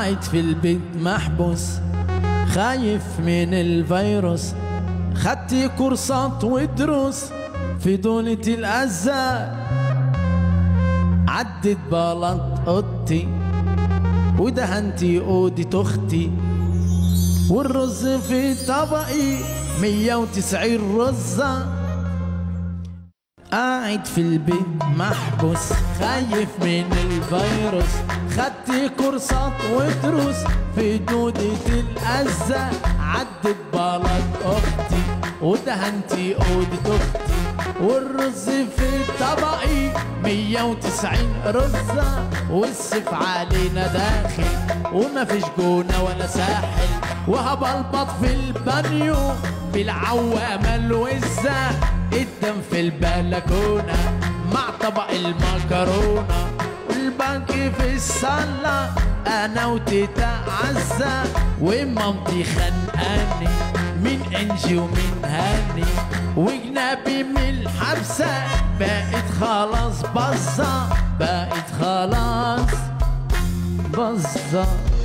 قاعد في البيت محبوس خايف من الفيروس خدت كورسات ودروس في دولة الأزاء عدت بلط اوضتي ودهنتي اوضة اختي والرز في طبقي مية وتسعين رزة قاعد في البيت محبوس خايف من الفيروس خدت كورسات ودروس في دودة الأزة عدت بلد أختي ودهنتي أوضة أختي والرز في طبقي مية وتسعين رزة والسيف علينا داخل وما فيش جونة ولا ساحل وهبلبط في البانيو بالعوامة الوزة الدم في البلكونة مع طبق المكرونة البنك في الصالة أنا وتيتا عزة ومامتي خانقاني من إنجي ومن هاني وجنابي من الحبسة بقت خلاص بزة بقت خلاص بزة